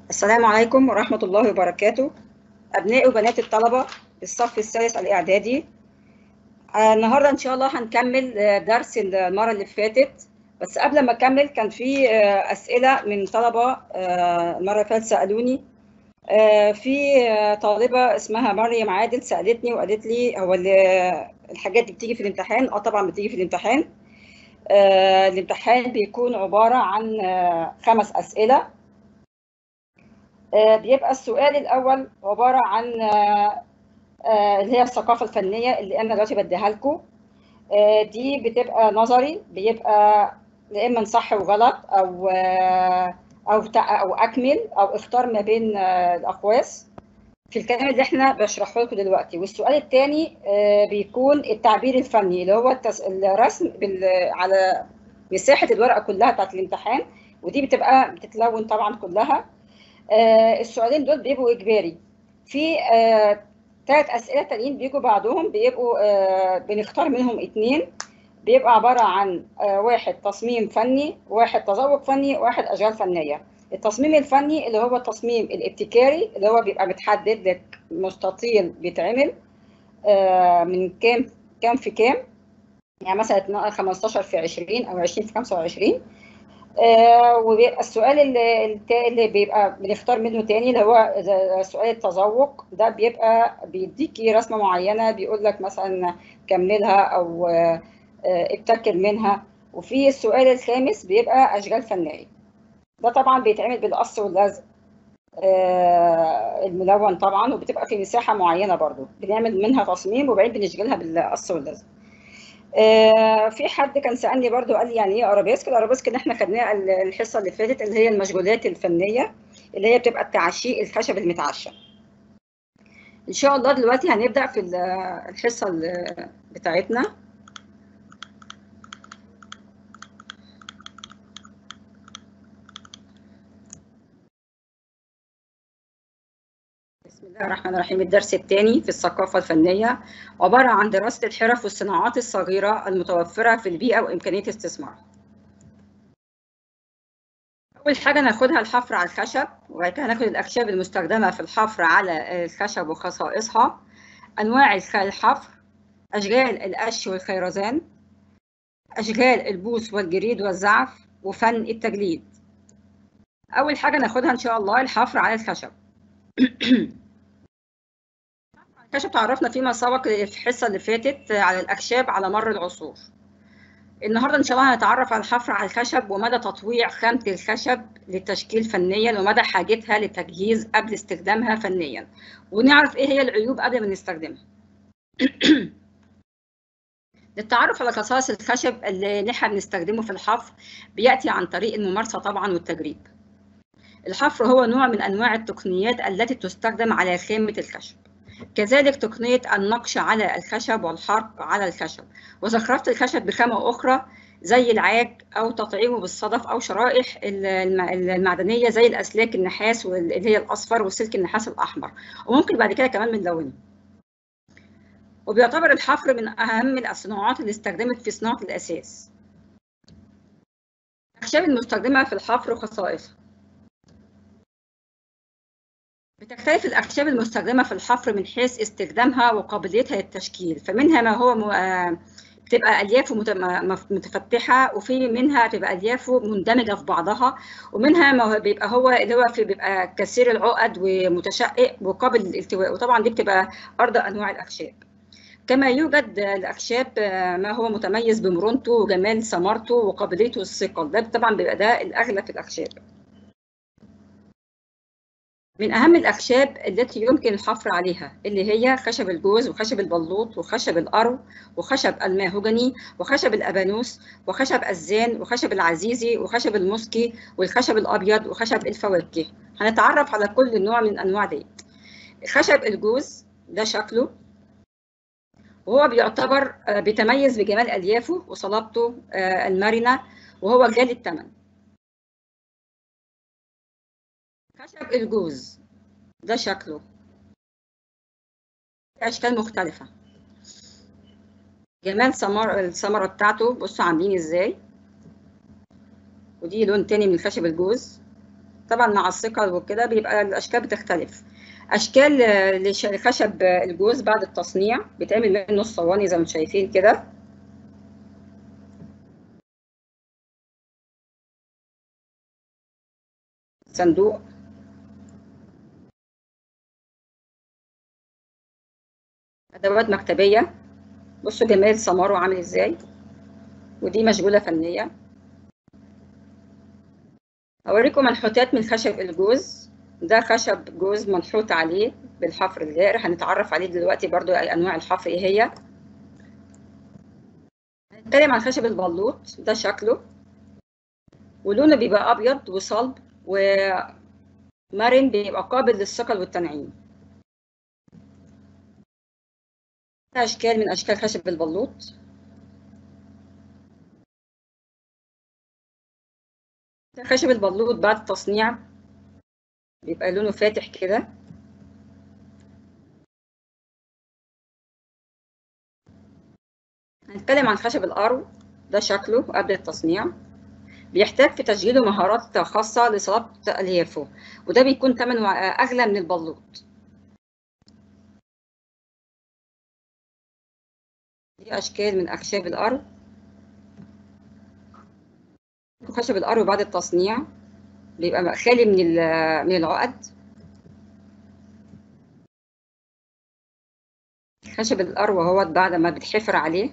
السلام عليكم ورحمة الله وبركاته أبناء وبنات الطلبة الصف الثالث الإعدادي آه، النهاردة إن شاء الله هنكمل آه، درس المرة اللي فاتت بس قبل ما أكمل كان في آه، أسئلة من طلبة آه، المرة اللي فاتت سألوني آه، في آه، طالبة اسمها مريم عادل سألتني وقالت لي هو ال- الحاجات دي بتيجي في الامتحان؟ اه طبعا بتيجي في الامتحان آه، الامتحان بيكون عبارة عن آه، خمس أسئلة آه، بيبقى السؤال الأول عبارة عن آه، آه، اللي هي الثقافة الفنية اللي أنا دلوقتي بديها لكم آه، دي بتبقى نظري بيبقى يا إما صح وغلط أو آه، أو تع- أو أكمل أو اختار ما بين آه، الأقواس في الكلام اللي احنا بشرحه لكم دلوقتي والسؤال الثاني بيكون التعبير الفني اللي هو التس... الرسم بال... على مساحة الورقة كلها بتاعت الامتحان ودي بتبقى بتتلون طبعا كلها آه، السؤالين دول بيبقوا إجباري في ثلاث أسئلة تانيين بيجوا بعضهم بيبقوا آه، بنختار منهم اتنين بيبقى عبارة عن آه، واحد تصميم فني واحد تذوق فني واحد أشغال فنية التصميم الفني اللي هو التصميم الابتكاري اللي هو بيبقى متحدد لك مستطيل بيتعمل آه، من كام كام في كام يعني مثلا 15 في 20 أو 20 في 25 آه، وبيبقى السؤال اللي, التا- اللي بيبقى بنختار منه تاني اللي هو ز- سؤال التذوق ده بيبقى بيديكي رسمة معينة بيقول لك مثلا كملها أو آه، آه، ابتكر منها وفي السؤال الخامس بيبقى أشغال فنية ده طبعا بيتعمل بالقص واللزق آه، الملون طبعا وبتبقى في مساحة معينة برضو بنعمل منها تصميم وبعدين بنشغلها بالقص واللزق آه، في حد كان سألني برضو قال لي يعني ايه ارابيسك الارابيسك اللي احنا خدناها ال- الحصة اللي فاتت اللي هي المشغولات الفنية اللي هي بتبقى التعشيق الخشب المتعشى ان شاء الله دلوقتي هنبدأ في ال- الحصة ال- بتاعتنا بسم الله الرحمن الرحيم الدرس الثاني في الثقافة الفنية عبارة عن دراسة الحرف والصناعات الصغيرة المتوفرة في البيئة وإمكانية استثمارها أول حاجة ناخدها الحفر على الخشب وبعد كده هناخد الأخشاب المستخدمة في الحفر على الخشب وخصائصها أنواع الخ- الحفر أشغال القش والخيرزان أشغال البوص والجريد والزعف وفن التجليد أول حاجة ناخدها إن شاء الله الحفر على الخشب الخشب تعرفنا فيما سبق في الحصة اللي فاتت على الأخشاب على مر العصور النهارده ان شاء الله هنتعرف على الحفر على الخشب ومدى تطويع خامة الخشب للتشكيل فنيا ومدى حاجتها للتجهيز قبل استخدامها فنيا ونعرف ايه هي العيوب قبل ما نستخدمها للتعرف على خصائص الخشب اللي نحن بنستخدمه في الحفر بيأتي عن طريق الممارسة طبعا والتجريب الحفر هو نوع من أنواع التقنيات التي تستخدم على خامة الخشب كذلك تقنية النقش على الخشب والحرق على الخشب وزخرفة الخشب بخامة أخرى زي العاج أو تطعيمه بالصدف أو شرائح الم- المعدنية زي الأسلاك النحاس واللي هي الأصفر والسلك النحاس الأحمر وممكن بعد كده كمان بنلونه وبيعتبر الحفر من أهم الصناعات اللي استخدمت في صناعة الأساس الأخشاب المستخدمة في الحفر وخصائصها بتختلف الأخشاب المستخدمة في الحفر من حيث استخدامها وقابليتها للتشكيل فمنها ما هو م... آه، بتبقى أليافه مت- م- مف- متفتحة وفي منها بتبقى أليافه مندمجة في بعضها ومنها ما هو بيبقى هو اللي هو في بيبقى كثير العقد ومتشقق وقابل للالتواء وطبعا دي بتبقى أرض أنواع الأخشاب كما يوجد الأخشاب آه، ما هو متميز بمرونته وجمال ثمرته وقابليته للثقل ده طبعا بيبقى ده الأغلى في الأخشاب من أهم الأخشاب التي يمكن الحفر عليها اللي هي خشب الجوز وخشب البلوط وخشب الأرو وخشب الماهوجني وخشب الأبانوس وخشب الزان وخشب العزيزي وخشب المسكي والخشب الأبيض وخشب الفواكه هنتعرف على كل نوع من الأنواع دي خشب الجوز ده شكله وهو بيعتبر آه، بيتميز بجمال أليافه وصلابته آه، المرنة وهو غالي الثمن خشب الجوز ده شكله في أشكال مختلفة جمال ثمر الثمرة بتاعته بصوا عاملين ازاي ودي لون تاني من خشب الجوز طبعا مع الثقل وكده بيبقى الاشكال بتختلف اشكال لخشب الجوز بعد التصنيع بيتعمل منه الصواني زي ما انتم شايفين كده صندوق ادوات مكتبيه بصوا جمال ثماره عامل ازاي ودي مشغوله فنيه اوريكم منحوتات من خشب الجوز ده خشب جوز منحوت عليه بالحفر الجائر هنتعرف عليه دلوقتي برضو اي انواع الحفر ايه هي هنتكلم عن خشب البلوط ده شكله ولونه بيبقى ابيض وصلب ومرن بيبقى قابل للثقل والتنعيم ده اشكال من اشكال خشب البلوط ده خشب البلوط بعد التصنيع بيبقى لونه فاتح كده هنتكلم عن خشب الأرو ده شكله قبل التصنيع بيحتاج في تشغيله مهارات خاصة لصلابة أليافه وده بيكون ثمنه أغلى من البلوط دي أشكال من أخشاب الأرو خشب الأرو بعد التصنيع بيبقى خالي من من العقد خشب الأرو هو بعد ما بتحفر عليه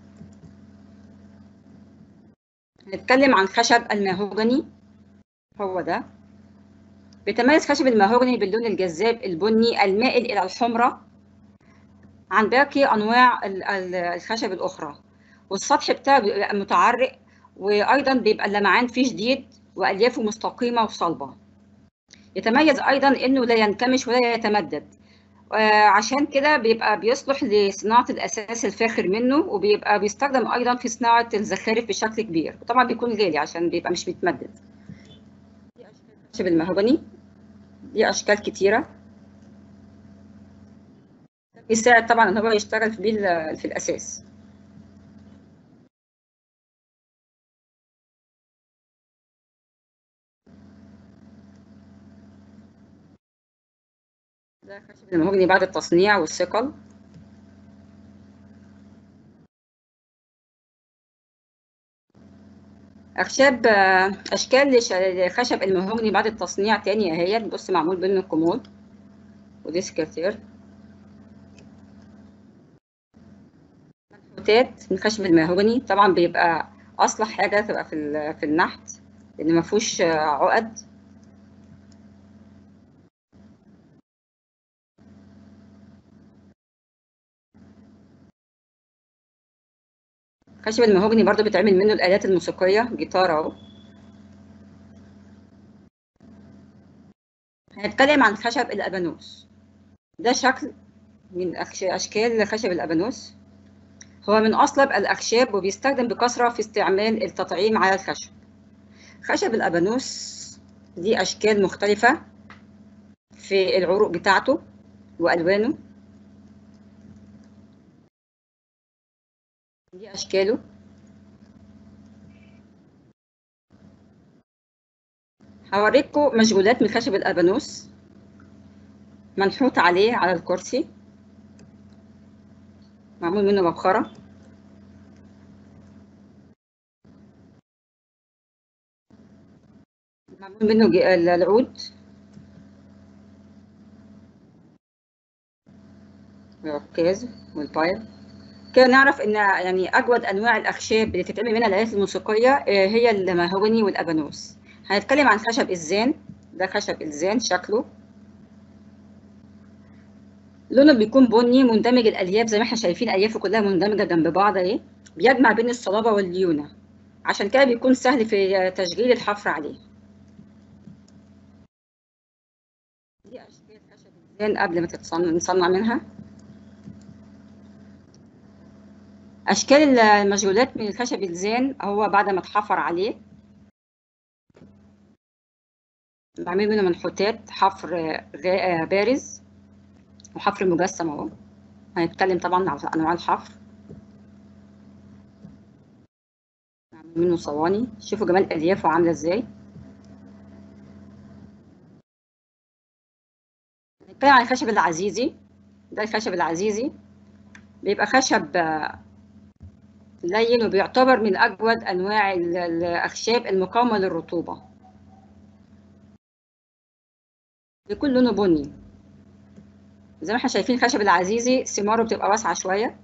هنتكلم عن خشب الماهوجني هو ده بيتميز خشب الماهوجني باللون الجذاب البني المائل إلى الحمرة عن باقي أنواع الخشب الأخرى والسطح بتاعه بيبقى متعرق وأيضا بيبقى اللمعان فيه شديد وأليافه مستقيمة وصلبة يتميز أيضا إنه لا ينكمش ولا يتمدد عشان كده بيبقى بيصلح لصناعة الأساس الفاخر منه وبيبقى بيستخدم أيضا في صناعة الزخارف بشكل كبير وطبعا بيكون غالي عشان بيبقى مش بيتمدد دي أشكال خشب المهبني دي أشكال كتيرة بيساعد طبعا إن هو يشتغل في في الأساس ده خشب المهوجني بعد التصنيع والثقل أخشاب أشكال خشب المهوجني بعد التصنيع تاني أهي بص معمول بينه كومود ودي سكرتير منحوتات من خشب المهوجني طبعا بيبقى أصلح حاجة تبقى في في النحت لأن ما فيهوش عقد خشب المهوجني برضو بيتعمل منه الآلات الموسيقية جيتار اهو هنتكلم عن خشب الأبانوس ده شكل من أشكال خشب الأبانوس هو من أصلب الأخشاب وبيستخدم بكثرة في استعمال التطعيم على الخشب خشب الأبانوس دي أشكال مختلفة في العروق بتاعته وألوانه دي أشكاله هوريكم مشغولات من خشب الأبانوس منحوت عليه على الكرسي معمول منه مبخرة معمول منه العود العكاز والبايب كده نعرف ان يعني اجود انواع الاخشاب اللي تتعمل منها الالات الموسيقيه هي المهوجني والابانوس هنتكلم عن خشب الزان ده خشب الزان شكله لونه بيكون بني مندمج الالياف زي ما احنا شايفين اليافه كلها مندمجه جنب بعض اهي بيجمع بين الصلابه والليونه عشان كده بيكون سهل في تشغيل الحفر عليه دي اشكال خشب الزان قبل ما نصنع منها أشكال المشغولات من الخشب الزان هو بعد ما اتحفر عليه بعمل منه منحوتات حفر بارز وحفر مجسم اهو هنتكلم طبعا على أنواع الحفر بعمل منه صواني شوفوا جمال أليافه عاملة ازاي نتكلم عن الخشب العزيزي ده الخشب العزيزي بيبقى خشب لين وبيعتبر من أجود أنواع الأخشاب المقاومة للرطوبة بيكون لونه بني زي ما احنا شايفين الخشب العزيزي ثماره بتبقى واسعة شوية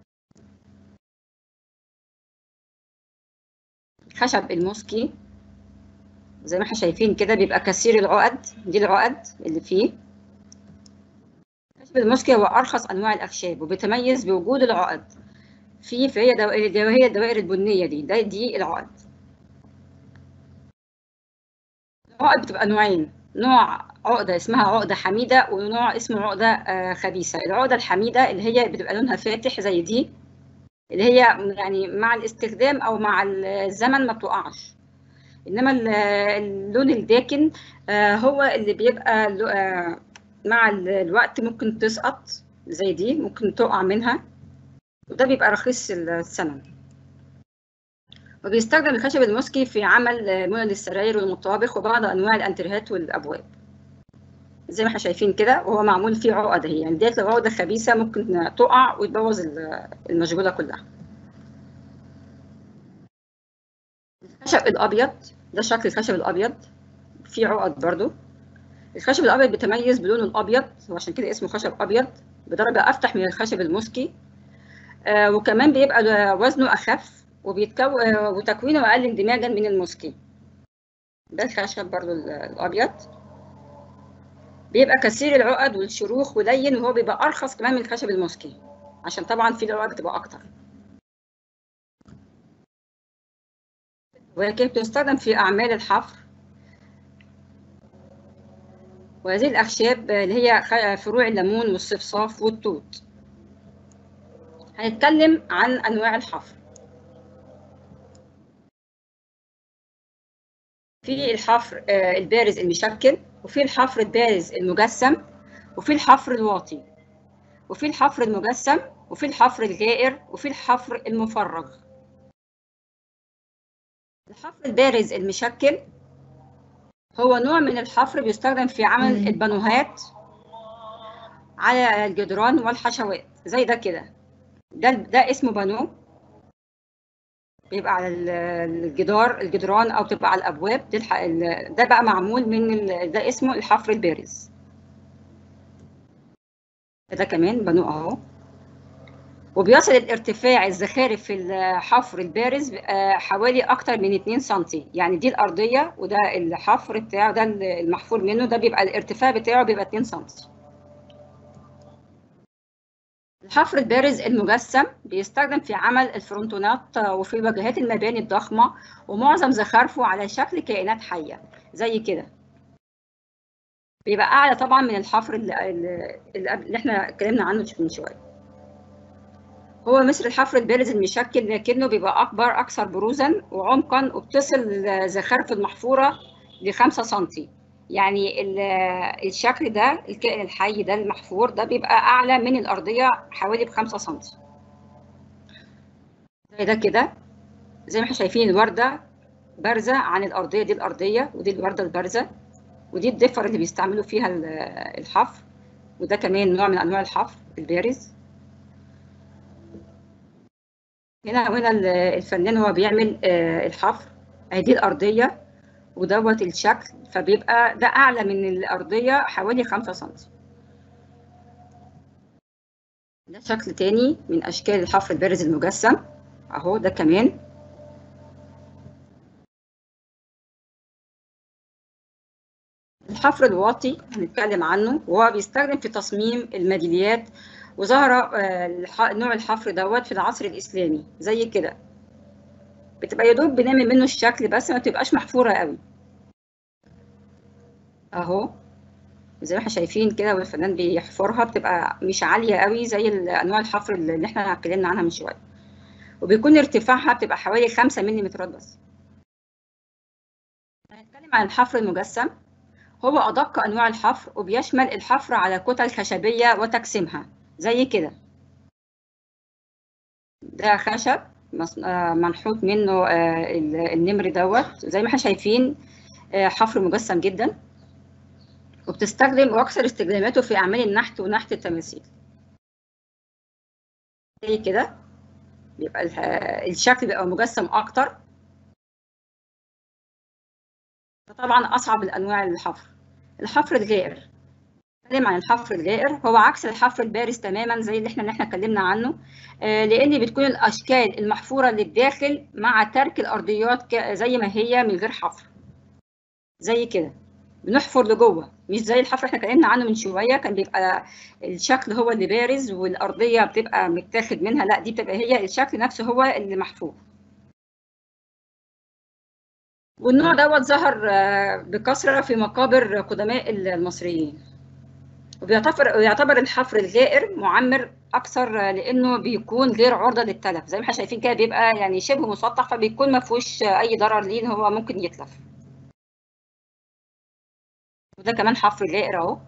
خشب الموسكي زي ما احنا شايفين كده بيبقى كثير العقد دي العقد اللي فيه خشب الموسكي هو أرخص أنواع الأخشاب وبيتميز بوجود العقد فيه فهي دوائر هي الدوائر البنية دي ده دي العقد العقد بتبقى نوعين نوع عقدة اسمها عقدة حميدة ونوع اسمه عقدة خبيثة العقدة الحميدة اللي هي بتبقى لونها فاتح زي دي اللي هي يعني مع الاستخدام أو مع الزمن ما بتقعش إنما اللون الداكن هو اللي بيبقى مع الوقت ممكن تسقط زي دي ممكن تقع منها وده بيبقى رخيص الثمن وبيستخدم الخشب الموسكي في عمل منى للسراير والمطابخ وبعض انواع الانتريهات والابواب زي ما احنا شايفين كده وهو معمول فيه عقد اهي يعني ديت لو عقده خبيثه ممكن تقع وتبوظ المشغوله كلها الخشب الابيض ده شكل الخشب الابيض فيه عقد برضو الخشب الابيض بيتميز بلونه الابيض وعشان كده اسمه خشب ابيض بدرجه افتح من الخشب الموسكي آه وكمان بيبقى وزنه اخف وبيتكون وتكوينه اقل اندماجا من الموسكي ده الخشب برضو الابيض بيبقى كثير العقد والشروخ ولين وهو بيبقى ارخص كمان من الخشب الموسكي عشان طبعا فيه العقد بتبقى اكتر ولكن بتستخدم في اعمال الحفر وهذه الاخشاب اللي هي فروع الليمون والصفصاف والتوت هنتكلم عن انواع الحفر في الحفر البارز المشكل وفي الحفر البارز المجسم وفي الحفر الواطي وفي الحفر المجسم وفي الحفر الجائر وفي الحفر المفرغ الحفر البارز المشكل هو نوع من الحفر بيستخدم في عمل البانوهات على الجدران والحشوات زي ده كده ده ده اسمه بانو بيبقى على الجدار الجدران او بتبقى على الابواب ده بقى معمول من ده اسمه الحفر البارز ده كمان بانو اهو وبيصل الارتفاع الزخارف في الحفر البارز حوالي اكتر من 2 سم يعني دي الارضيه وده الحفر بتاعه ده المحفور منه ده بيبقى الارتفاع بتاعه بيبقى 2 سم الحفر البارز المجسم بيستخدم في عمل الفرونتونات وفي واجهات المباني الضخمة ومعظم زخارفه على شكل كائنات حية زي كده بيبقى أعلى طبعا من الحفر اللي, اللي احنا اتكلمنا عنه من شوية هو مثل الحفر البارز المشكل لكنه بيبقى أكبر أكثر بروزا وعمقا وبتصل زخارف المحفورة لخمسة سنتي يعني الشكل ده الكائن الحي ده المحفور ده بيبقى اعلى من الارضيه حوالي بخمسة سم زي ده كده زي ما احنا شايفين الورده بارزه عن الارضيه دي الارضيه ودي الورده البارزه ودي الضفر اللي بيستعملوا فيها الحفر وده كمان نوع من انواع الحفر البارز هنا وهنا الفنان هو بيعمل الحفر اهي دي الارضيه ودوت الشكل فبيبقى ده اعلى من الارضيه حوالي 5 سم ده شكل تاني من اشكال الحفر البارز المجسم اهو ده كمان الحفر الواطي هنتكلم عنه وهو بيستخدم في تصميم الميداليات وظهر نوع الحفر دوت في العصر الاسلامي زي كده بتبقى يا دوب بنعمل منه الشكل بس ما بتبقاش محفوره قوي اهو زي ما احنا شايفين كده والفنان بيحفرها بتبقى مش عاليه قوي زي انواع الحفر اللي احنا اتكلمنا عنها من شويه وبيكون ارتفاعها بتبقى حوالي 5 ملم بس هنتكلم عن الحفر المجسم هو ادق انواع الحفر وبيشمل الحفر على كتل خشبيه وتجسيمها زي كده ده خشب منحوت منه النمر دوت زي ما احنا شايفين حفر مجسم جدا وبتستخدم واكثر استخداماته في اعمال النحت ونحت التماثيل زي كده بيبقى الشكل بيبقى مجسم اكتر طبعا اصعب الانواع الحفر الحفر الغائر نتكلم عن الحفر الغائر هو عكس الحفر البارز تماما زي اللي احنا اللي احنا اتكلمنا عنه آه لان بتكون الاشكال المحفوره للداخل مع ترك الارضيات زي ما هي من غير حفر زي كده بنحفر لجوه مش زي الحفر احنا اتكلمنا عنه من شويه كان بيبقى الشكل هو اللي بارز والارضيه بتبقى متاخد منها لا دي بتبقى هي الشكل نفسه هو اللي محفور والنوع دوت ظهر بكثره في مقابر قدماء المصريين وبيعتبر يعتبر الحفر الغائر معمر اكثر لانه بيكون غير عرضه للتلف زي ما احنا شايفين كده بيبقى يعني شبه مسطح فبيكون ما فيهوش اي ضرر ليه هو ممكن يتلف وده كمان حفر غائر اهو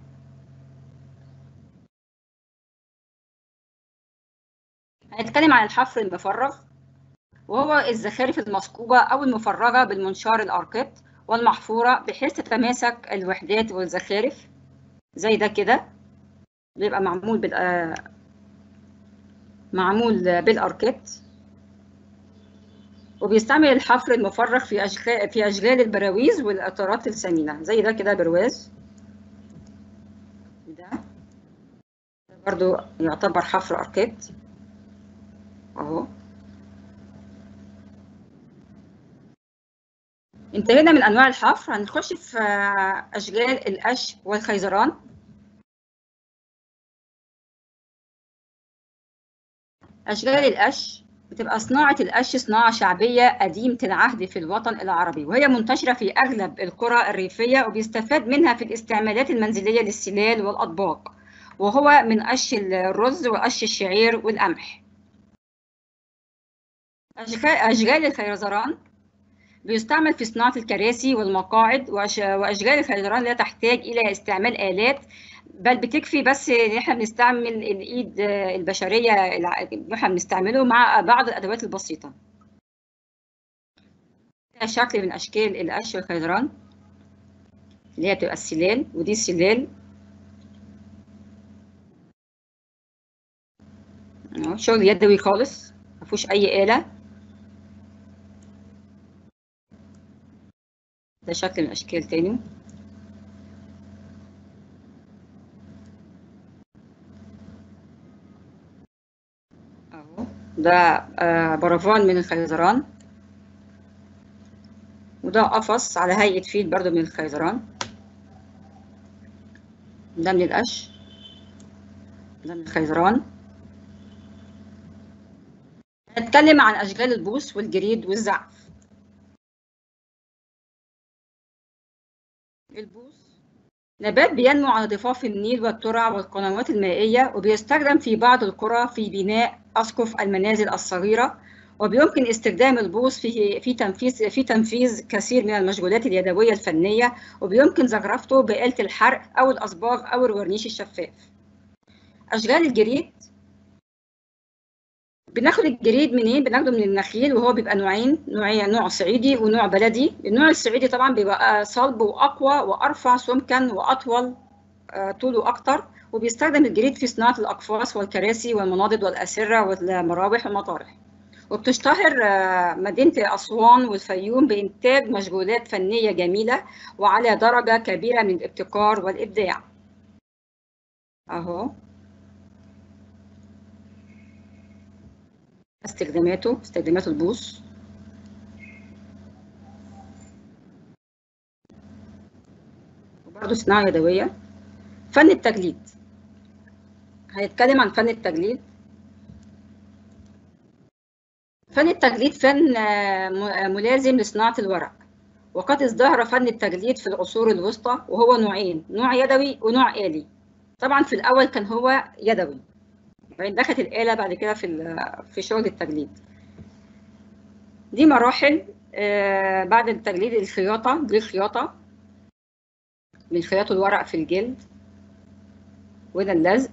هنتكلم عن الحفر المفرغ وهو الزخارف المثقوبة أو المفرغة بالمنشار الأرقط والمحفورة بحيث تتماسك الوحدات والزخارف زي ده كده بيبقى معمول بال معمول بالأرقط وبيستعمل الحفر المفرغ في أشغال في أشغال البراويز والإطارات الثمينة زي ده كده برواز ده برضو يعتبر حفر أرقط أهو انتهينا من انواع الحفر هنخش في اشغال القش والخيزران اشغال القش بتبقى صناعة القش صناعة شعبية قديمة العهد في الوطن العربي وهي منتشرة في أغلب القرى الريفية وبيستفاد منها في الاستعمالات المنزلية للسلال والأطباق وهو من قش الرز وقش الشعير والقمح أشغال الخيزران بيستعمل في صناعة الكراسي والمقاعد وأشغال الخيزران لا تحتاج إلى استعمال آلات بل بتكفي بس إن إحنا بنستعمل الإيد البشرية اللي إحنا بنستعمله مع بعض الأدوات البسيطة. ده شكل من أشكال القش والخيزران اللي هي بتبقى السلال ودي السلال شغل يدوي خالص مفيهوش أي آلة ده شكل من اشكال تاني اهو ده آه برفان من الخيزران وده قفص على هيئة فيل برضو من الخيزران ده من القش ده من الخيزران هنتكلم عن أشغال البوص والجريد والزعف البوص نبات بينمو على ضفاف النيل والترع والقنوات المائية وبيستخدم في بعض القرى في بناء أسقف المنازل الصغيرة وبيمكن استخدام البوص في في تنفيذ في تنفيذ كثير من المشغولات اليدوية الفنية وبيمكن زخرفته بآلة الحرق أو الأصباغ أو الورنيش الشفاف. أشغال الجريد بناخد الجريد منين؟ بناخده من النخيل وهو بيبقى نوعين نوعين نوع صعيدي ونوع بلدي، النوع الصعيدي طبعا بيبقى صلب واقوى وارفع سمكا واطول طوله اكتر وبيستخدم الجريد في صناعه الاقفاص والكراسي والمناضد والاسره والمراوح والمطارح. وبتشتهر مدينه اسوان والفيوم بانتاج مشغولات فنيه جميله وعلى درجه كبيره من الابتكار والابداع. اهو استخداماته استخدامات البوص وبرضه صناعة يدوية فن التجليد هنتكلم عن فن التجليد فن التجليد فن ملازم لصناعة الورق وقد ازدهر فن التجليد في العصور الوسطى وهو نوعين نوع يدوي ونوع آلي طبعا في الأول كان هو يدوي بعدين دخلت الآلة بعد كده في في شغل التجليد دي مراحل آه بعد التجليد الخياطة دي الخياطة من خياط الورق في الجلد وده اللزق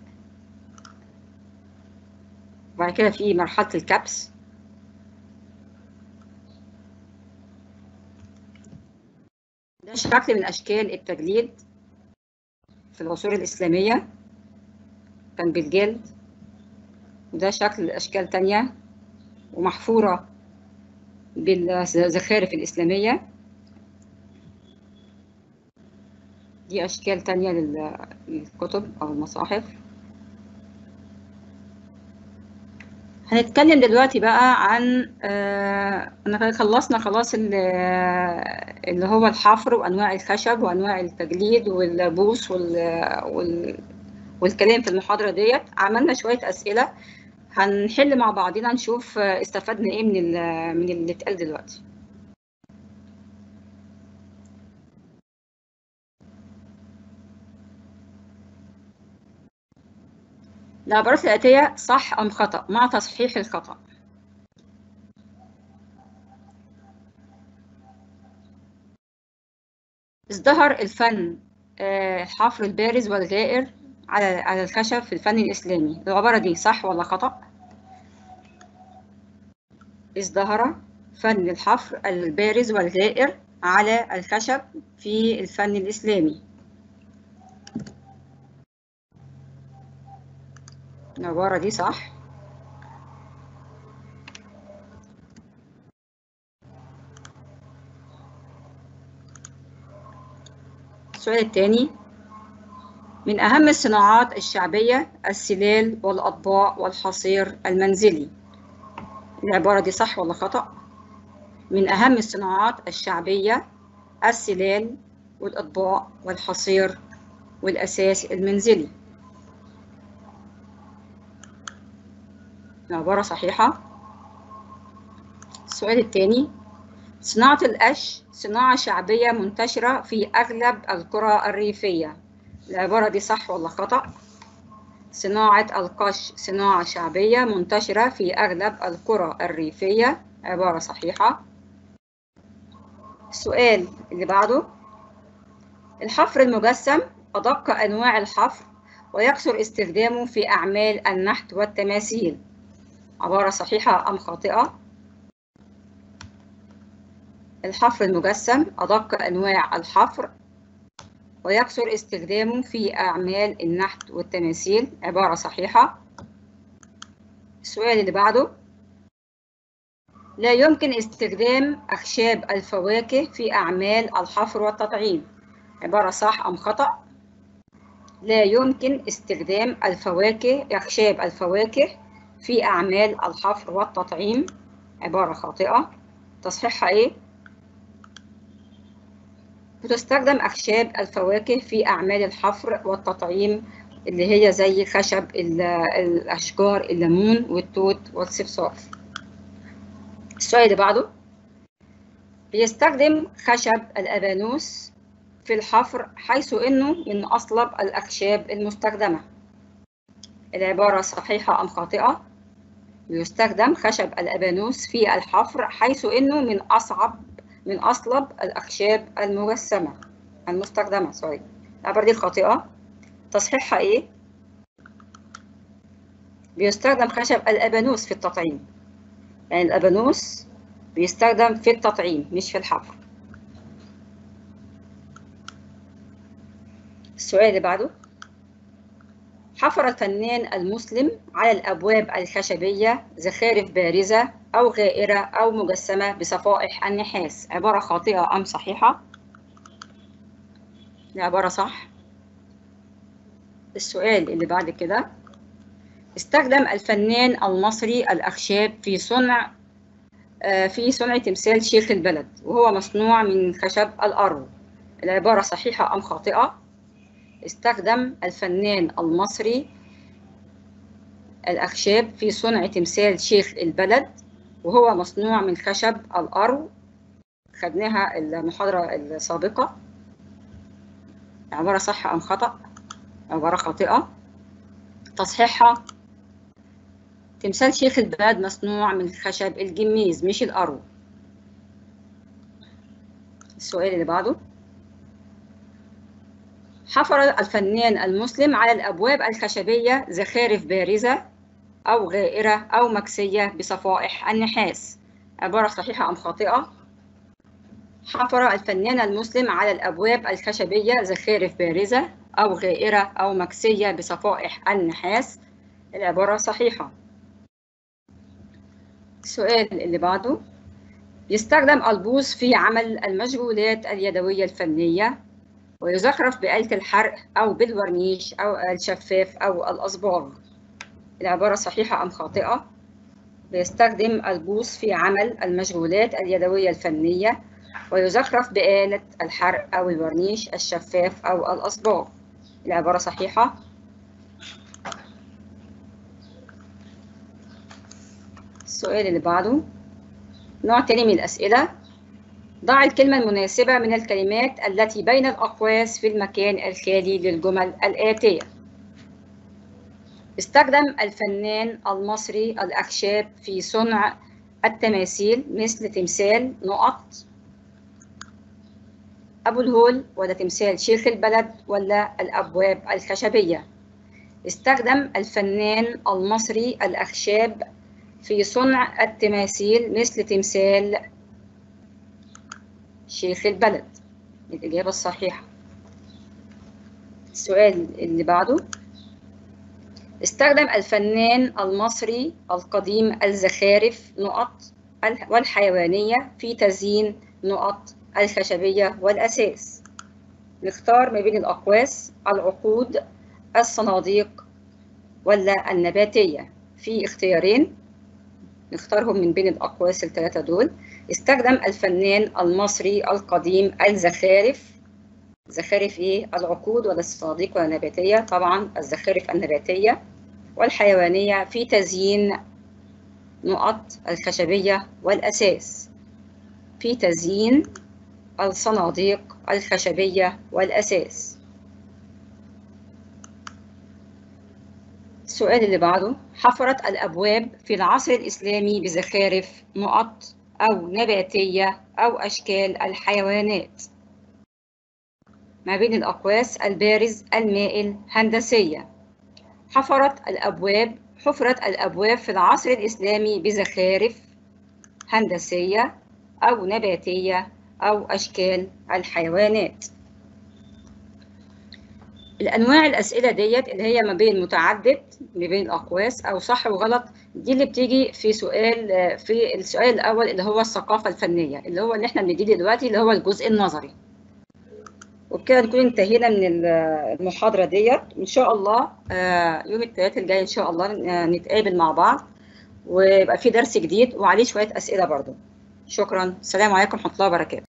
وبعد كده في مرحلة الكبس ده شكل من أشكال التجليد في العصور الإسلامية كان بالجلد وده شكل أشكال تانية ومحفورة بالزخارف الإسلامية دي أشكال تانية للكتب أو المصاحف هنتكلم دلوقتي بقى عن آه أنا خلصنا خلاص اللي هو الحفر وأنواع الخشب وأنواع التجليد والبوص وال, وال والكلام في المحاضرة ديت عملنا شوية أسئلة هنحل مع بعضنا نشوف استفدنا إيه من من اللي اتقال دلوقتي العبارات الآتية صح أم خطأ مع تصحيح الخطأ ازدهر الفن الحفر البارز والغائر على على الخشب في الفن الإسلامي العبارة دي صح ولا خطأ؟ ازدهر فن الحفر البارز والغائر على الخشب في الفن الإسلامي العبارة دي صح السؤال الثاني من أهم الصناعات الشعبية السلال والأطباق والحصير المنزلي العبارة دي صح ولا خطأ؟ من أهم الصناعات الشعبية السلال والأطباق والحصير والأساس المنزلي العبارة صحيحة السؤال الثاني صناعة القش صناعة شعبية منتشرة في أغلب القرى الريفية العبارة دي صح ولا خطأ؟ صناعة القش صناعة شعبية منتشرة في أغلب القرى الريفية عبارة صحيحة السؤال اللي بعده الحفر المجسم أدق أنواع الحفر ويكثر استخدامه في أعمال النحت والتماثيل عبارة صحيحة أم خاطئة؟ الحفر المجسم أدق أنواع الحفر ويكثر استخدامه في أعمال النحت والتماثيل عبارة صحيحة السؤال اللي بعده لا يمكن استخدام أخشاب الفواكه في أعمال الحفر والتطعيم عبارة صح أم خطأ لا يمكن استخدام الفواكه أخشاب الفواكه في أعمال الحفر والتطعيم عبارة خاطئة تصحيحها إيه؟ بتستخدم أخشاب الفواكه في أعمال الحفر والتطعيم اللي هي زي خشب الأشجار الليمون والتوت والصفصار السؤال اللي بعده بيستخدم خشب الأبانوس في الحفر حيث إنه من أصلب الأخشاب المستخدمة العبارة صحيحة أم خاطئة؟ يستخدم خشب الأبانوس في الحفر حيث إنه من أصعب من أصلب الأخشاب المجسمة المستخدمة سوري العبارة دي خاطئة تصحيحها إيه؟ بيستخدم خشب الأبانوس في التطعيم يعني الأبانوس بيستخدم في التطعيم مش في الحفر السؤال اللي بعده حفر الفنان المسلم على الأبواب الخشبية زخارف بارزة أو غائرة أو مجسمة بصفائح النحاس عبارة خاطئة أم صحيحة؟ العبارة صح السؤال اللي بعد كده استخدم الفنان المصري الأخشاب في صنع في صنع تمثال شيخ البلد وهو مصنوع من خشب الأرو العبارة صحيحة أم خاطئة؟ استخدم الفنان المصري الأخشاب في صنع تمثال شيخ البلد وهو مصنوع من خشب الأرو خدناها المحاضرة السابقة عبارة صح أم خطأ عبارة خاطئة تصحيحها تمثال شيخ البلد مصنوع من خشب الجميز مش الأرو السؤال اللي بعده حفر الفنان المسلم على الأبواب الخشبية زخارف بارزة أو غائرة أو مكسية بصفائح النحاس عبارة صحيحة أم خاطئة؟ حفر الفنان المسلم على الأبواب الخشبية زخارف بارزة أو غائرة أو مكسية بصفائح النحاس العبارة صحيحة السؤال اللي بعده يستخدم البوص في عمل المشغولات اليدوية الفنية ويزخرف بآلة الحرق أو بالورنيش أو الشفاف أو الأصباغ العبارة صحيحة أم خاطئة؟ بيستخدم البوص في عمل المشغولات اليدوية الفنية ويزخرف بآلة الحرق أو الورنيش الشفاف أو الأصباغ العبارة صحيحة؟ السؤال اللي بعده نوع تاني من الأسئلة ضع الكلمة المناسبة من الكلمات التي بين الأقواس في المكان الخالي للجمل الآتية استخدم الفنان المصري الأخشاب في صنع التماثيل مثل تمثال نقط أبو الهول ولا تمثال شيخ البلد ولا الأبواب الخشبية استخدم الفنان المصري الأخشاب في صنع التماثيل مثل تمثال شيخ البلد الإجابة الصحيحة السؤال اللي بعده استخدم الفنان المصري القديم الزخارف نقط والحيوانية في تزيين نقط الخشبية والأساس نختار ما بين الأقواس العقود الصناديق ولا النباتية في اختيارين نختارهم من بين الأقواس الثلاثة دول استخدم الفنان المصري القديم الزخارف زخارف ايه العقود ولا الصناديق ولا النباتية طبعا الزخارف النباتية والحيوانية في تزيين نقط الخشبية والأساس في تزيين الصناديق الخشبية والأساس السؤال اللي بعده حفرت الأبواب في العصر الإسلامي بزخارف نقط أو نباتية أو أشكال الحيوانات ما بين الأقواس البارز المائل هندسية حفرت الأبواب حفرت الأبواب في العصر الإسلامي بزخارف هندسية أو نباتية أو أشكال الحيوانات الأنواع الأسئلة ديت اللي هي ما بين متعدد ما بين الأقواس أو صح وغلط دي اللي بتيجي في سؤال في السؤال الأول اللي هو الثقافة الفنية اللي هو اللي احنا بنديه دلوقتي اللي هو الجزء النظري وبكده نكون انتهينا من المحاضرة ديت إن شاء الله يوم الثلاثاء الجاي إن شاء الله نتقابل مع بعض ويبقى في درس جديد وعليه شوية أسئلة برضو شكرا السلام عليكم ورحمة الله وبركاته